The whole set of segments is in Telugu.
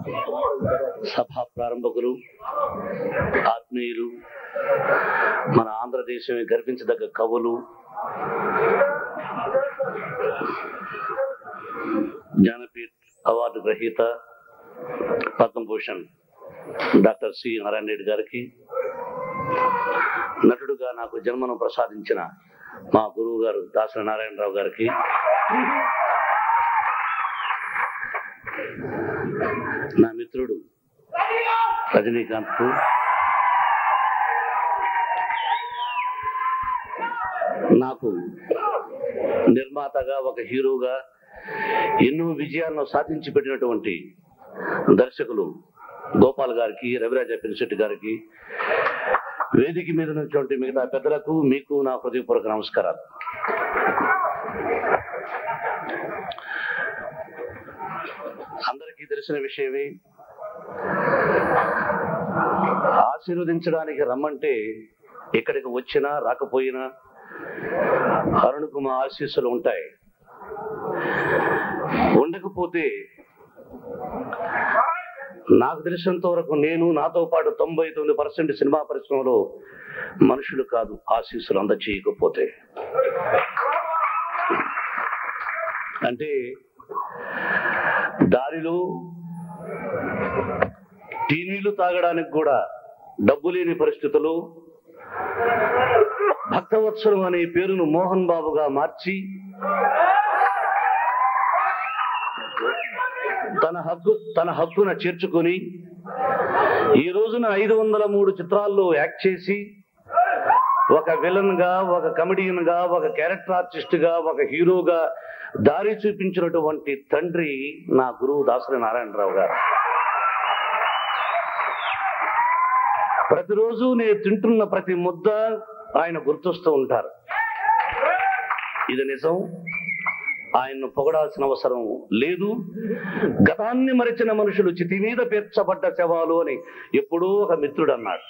సభా ప్రారంభకులు ఆత్మీయులు మన ఆంధ్రదేశమే గర్వించదగ్గ కవులు జ్ఞానపీఠ్ అవార్డు గ్రహీత పద్మభూషణ్ డాక్టర్ సి నారాయణ రెడ్డి గారికి నటుడుగా నాకు జన్మను ప్రసాదించిన మా గురువు గారు దాసరి నారాయణరావు గారికి నా మిత్రుడు రజనీకాంత్ కు నాకు నిర్మాతగా ఒక హీరోగా ఎన్నో విజయాలను సాధించి పెట్టినటువంటి దర్శకులు గోపాల్ గారికి రవిరాజ పినిశెట్టి గారికి వేదిక మీద ఉన్నటువంటి మిగతా పెద్దలకు మీకు నా హృదయపూర్వక నమస్కారాలు అందరికీ తెలిసిన విషయమే ఆశీర్వదించడానికి రమ్మంటే ఇక్కడికి వచ్చినా రాకపోయినా అరుణుకు మా ఆశీస్సులు ఉంటాయి ఉండకపోతే నాకు తెలిసినంత వరకు నేను నాతో పాటు తొంభై తొమ్మిది పర్సెంట్ సినిమా పరిశ్రమలో మనుషులు కాదు ఆశీస్సులు అందచేయకపోతే అంటే దారిలో టీవీలు తాగడానికి కూడా డబ్బు లేని పరిస్థితులు భక్తవత్సలం అనే పేరును మోహన్ బాబుగా మార్చి తన హక్కు తన హక్కున చేర్చుకొని ఈ రోజున ఐదు వందల మూడు చిత్రాల్లో యాక్ట్ చేసి ఒక విలన్ గా ఒక కమెడియన్ గా ఒక క్యారెక్టర్ ఆర్టిస్ట్ గా ఒక హీరోగా దారి చూపించినటువంటి తండ్రి నా గురువు దాసరి నారాయణరావు గారు ప్రతిరోజు నేను తింటున్న ప్రతి ముద్ద ఆయన గుర్తొస్తూ ఉంటారు ఇది నిజం ఆయన్ను పొగడాల్సిన అవసరం లేదు గతాన్ని మరిచిన మనుషులు చితి మీద పేర్చబడ్డ శవాలు అని ఎప్పుడూ ఒక మిత్రుడు అన్నాడు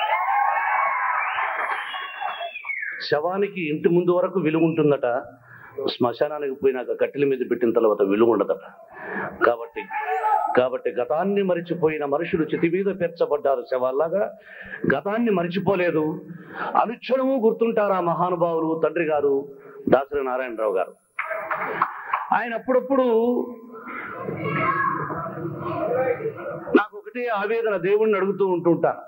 శవానికి ఇంటి ముందు వరకు విలువ ఉంటుందట శ్మశానానికి పోయినాక కట్టెల మీద పెట్టిన తర్వాత విలువ ఉండదట కాబట్టి కాబట్టి గతాన్ని మరిచిపోయిన మనుషులు చితి మీద పేర్చబడ్డారు శవాల్లాగా గతాన్ని మరిచిపోలేదు అనుక్షణము గుర్తుంటారు ఆ మహానుభావులు తండ్రి గారు దాసరి నారాయణరావు గారు ఆయన అప్పుడప్పుడు నాకు ఒకటే ఆవేదన దేవుణ్ణి అడుగుతూ ఉంటుంటాను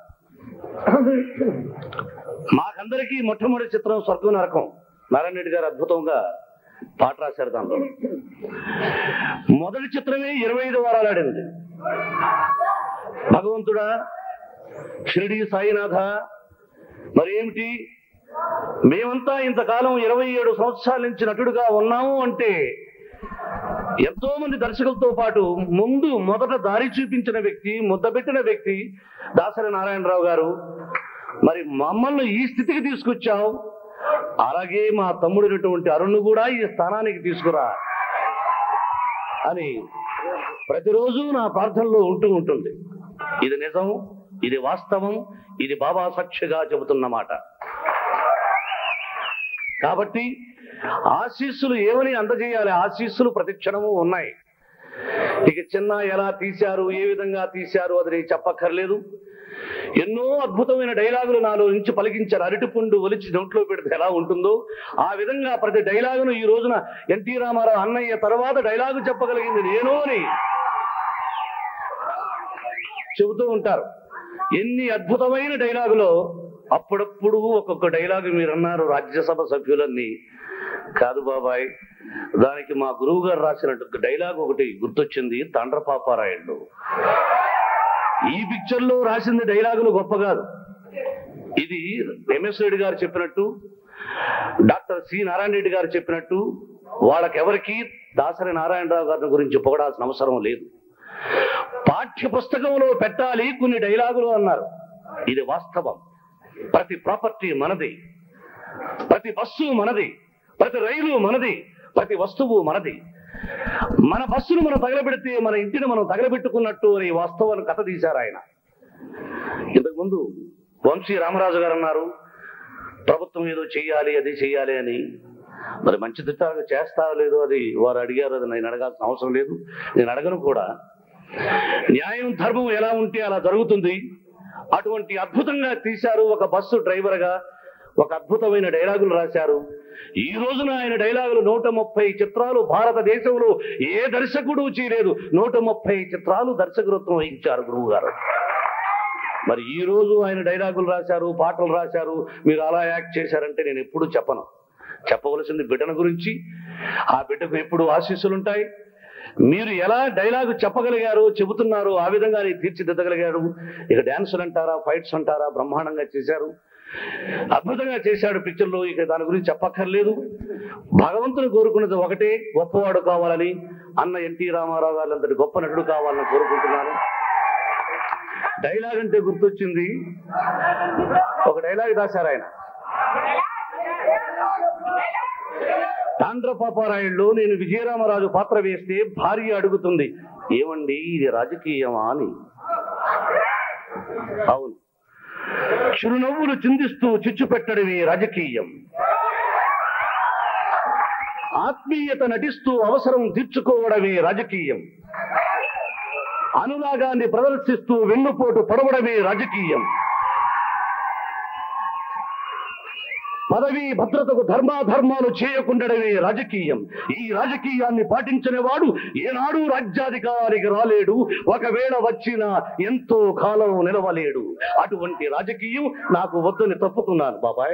మాకందరికీ మొట్టమొదటి చిత్రం స్వర్గం నరకం నారాయణ రెడ్డి గారు అద్భుతంగా పాట రాశారు దానిలో మొదటి చిత్రమే ఇరవై ఐదు వారాలు ఆడింది భగవంతుడా షిరిడి సాయినాథ మరేమిటి మేమంతా ఇంతకాలం ఇరవై ఏడు సంవత్సరాల నుంచి నటుడుగా ఉన్నాము అంటే ఎంతో మంది దర్శకులతో పాటు ముందు మొదట దారి చూపించిన వ్యక్తి ముద్దబెట్టిన వ్యక్తి దాసరి నారాయణరావు గారు మరి మమ్మల్ని ఈ స్థితికి తీసుకొచ్చావు అలాగే మా తమ్ముడినటువంటి అరుణ్ కూడా ఈ స్థానానికి తీసుకురా అని ప్రతిరోజు నా ప్రార్థనలో ఉంటూ ఉంటుంది ఇది నిజం ఇది వాస్తవం ఇది బాబా సాక్షిగా చెబుతున్న మాట కాబట్టి ఆశీస్సులు ఏమని అందజేయాలి ఆశీస్సులు ప్రతి క్షణము ఉన్నాయి ఇక చిన్న ఎలా తీశారు ఏ విధంగా తీశారు అది నేను చెప్పక్కర్లేదు ఎన్నో అద్భుతమైన డైలాగులు నాలో నుంచి పలికించారు అరటిపండు ఒలిచి నోట్లో పెడితే ఎలా ఉంటుందో ఆ విధంగా ప్రతి డైలాగును ఈ రోజున ఎన్టీ రామారావు అన్నయ్య తర్వాత డైలాగు చెప్పగలిగింది నేను అని చెబుతూ ఉంటారు ఎన్ని అద్భుతమైన డైలాగులో అప్పుడప్పుడు ఒక్కొక్క డైలాగు మీరు అన్నారు రాజ్యసభ సభ్యులన్నీ కాదు బాబాయ్ దానికి మా గురువు గారు రాసినట్టు డైలాగ్ ఒకటి గుర్తొచ్చింది తండ్రపాపారాయుడు ఈ పిక్చర్ లో రాసింది డైలాగులు గొప్ప కాదు ఇది ఎంఎస్ రెడ్డి గారు చెప్పినట్టు డాక్టర్ సి నారాయణ రెడ్డి గారు చెప్పినట్టు వాళ్ళకెవరికి దాసరి నారాయణరావు గారి గురించి పొగడాల్సిన అవసరం లేదు పాఠ్య పుస్తకంలో పెట్టాలి కొన్ని డైలాగులు అన్నారు ఇది వాస్తవం ప్రతి ప్రాపర్టీ మనది ప్రతి బస్సు మనది ప్రతి రైలు మనది ప్రతి వస్తువు మనది మన బస్సును మనం తగలబెడితే మన ఇంటిని మనం తగలబెట్టుకున్నట్టు అని వాస్తవాన్ని కథ తీశారు ఆయన ఇంతకుముందు వంశీ రామరాజు గారు అన్నారు ప్రభుత్వం ఏదో చెయ్యాలి అది చెయ్యాలి అని మరి మంచి దిట్టాగా చేస్తా లేదో అది వారు అడిగారు అది నేను అడగాల్సిన అవసరం లేదు నేను అడగను కూడా న్యాయం ధర్మం ఎలా ఉంటే అలా జరుగుతుంది అటువంటి అద్భుతంగా తీశారు ఒక బస్సు డ్రైవర్ గా ఒక అద్భుతమైన డైలాగులు రాశారు ఈ రోజున ఆయన డైలాగులు నూట ముప్పై చిత్రాలు భారతదేశంలో ఏ దర్శకుడు చేయలేదు నూట ముప్పై చిత్రాలు దర్శకత్వం వహించారు గురువు గారు మరి ఈ రోజు ఆయన డైలాగులు రాశారు పాటలు రాశారు మీరు అలా యాక్ట్ చేశారంటే నేను ఎప్పుడు చెప్పను చెప్పవలసింది బిడ్డన గురించి ఆ బిడ్డకు ఎప్పుడు ఆశీస్సులు ఉంటాయి మీరు ఎలా డైలాగు చెప్పగలిగారు చెబుతున్నారు ఆ విధంగా తీర్చిదిద్దగలిగారు ఇక డాన్సులు అంటారా ఫైట్స్ అంటారా బ్రహ్మాండంగా చేశారు అద్భుతంగా చేశాడు పిక్చర్లో ఇక దాని గురించి చెప్పక్కర్లేదు భగవంతుని కోరుకున్నది ఒకటే గొప్పవాడు కావాలని అన్న ఎన్టీ రామారావు గారు అంతటి గొప్ప నటుడు కావాలని కోరుకుంటున్నాను డైలాగ్ అంటే గుర్తొచ్చింది ఒక డైలాగ్ రాశారు ఆయన తాండ్ర పాపారాయుడులో నేను విజయరామరాజు పాత్ర వేస్తే భార్య అడుగుతుంది ఏమండి ఇది రాజకీయమా అని అవును చిరునవ్వులు చిందిస్తూ చిచ్చు పెట్టడమే రాజకీయం ఆత్మీయత నటిస్తూ అవసరం తీర్చుకోవడమే రాజకీయం అనురాగాన్ని ప్రదర్శిస్తూ వెన్నుపోటు పడవడమే రాజకీయం పదవి భద్రతకు ధర్మాధర్మాలు చేయకుండడమే రాజకీయం ఈ రాజకీయాన్ని పాటించిన వాడు ఏనాడు రాజ్యాధికారికి రాలేడు ఒకవేళ వచ్చినా ఎంతో కాలం నిలవలేడు అటువంటి రాజకీయం నాకు వద్దని తప్పుకున్నాను బాబాయ్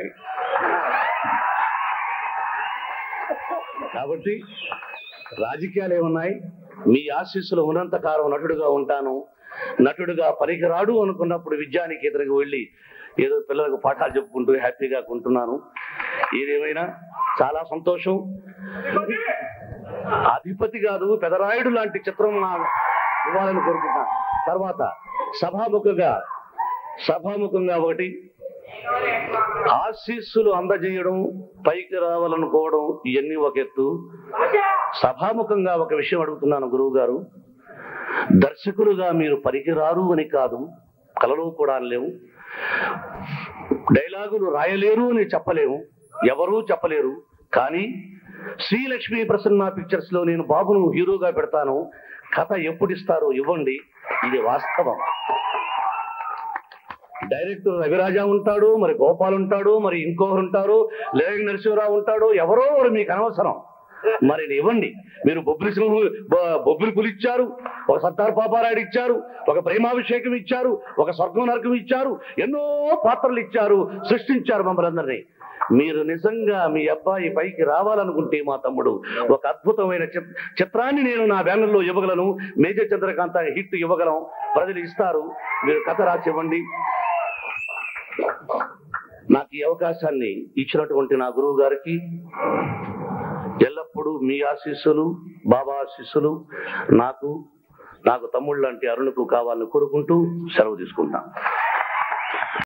కాబట్టి రాజకీయాలు ఏమున్నాయి మీ ఆశీస్సులు ఉన్నంత కాలం నటుడుగా ఉంటాను నటుడుగా పనికిరాడు అనుకున్నప్పుడు విద్యానికేతనకు వెళ్ళి ఏదో పిల్లలకు పాఠాలు చెప్పుకుంటూ హ్యాపీగా కొంటున్నాను ఏదేమైనా చాలా సంతోషం అధిపతి కాదు పెదరాయుడు లాంటి చిత్రం నా ఇవ్వాలని కోరుకుంటున్నాను తర్వాత సభాముఖంగా సభాముఖంగా ఒకటి ఆశీస్సులు అందజేయడం పైకి రావాలనుకోవడం ఇవన్నీ ఒక ఎత్తు సభాముఖంగా ఒక విషయం అడుగుతున్నాను గురువు గారు దర్శకులుగా మీరు పనికిరారు అని కాదు కలలో కూడా లేవు డైలాగులు రాయలేరు అని చెప్పలేము ఎవరూ చెప్పలేరు కానీ శ్రీలక్ష్మి ప్రసన్న పిక్చర్స్ లో నేను బాబును హీరోగా పెడతాను కథ ఎప్పుడు ఇస్తారో ఇవ్వండి ఇది వాస్తవం డైరెక్టర్ రవిరాజా ఉంటాడు మరి గోపాల్ ఉంటాడు మరి ఇంకొకరు ఉంటారు లేక నరసింహరావు ఉంటాడు ఎవరో ఒకరు మీకు అనవసరం మరి ఇవ్వండి మీరు బొబ్బిలి సింహ బొ- బొబ్బిలి పులి ఇచ్చారు ఒక సర్దార్ పాపారాయుడు ఇచ్చారు ఒక ప్రేమాభిషేకం ఇచ్చారు ఒక స్వర్గం నరకం ఇచ్చారు ఎన్నో పాత్రలు ఇచ్చారు సృష్టించారు మమ్మల్ని అందరినీ మీరు నిజంగా మీ అబ్బాయి పైకి రావాలనుకుంటే మా తమ్ముడు ఒక అద్భుతమైన చిత్- చిత్రాన్ని నేను నా బ్యానర్లో ఇవ్వగలను మేజర్ చంద్రకాంత హిట్ ఇవ్వగలం ప్రజలు ఇస్తారు మీరు కథ రాసి ఇవ్వండి నాకు ఈ అవకాశాన్ని ఇచ్చినటువంటి నా గురువు గారికి ఎల్లప్పుడూ మీ ఆశీస్సులు బాబా ఆశీస్సులు నాకు నాకు తమ్ముళ్ళు లాంటి అరుణకు కావాలని కోరుకుంటూ సెలవు తీసుకుంటాను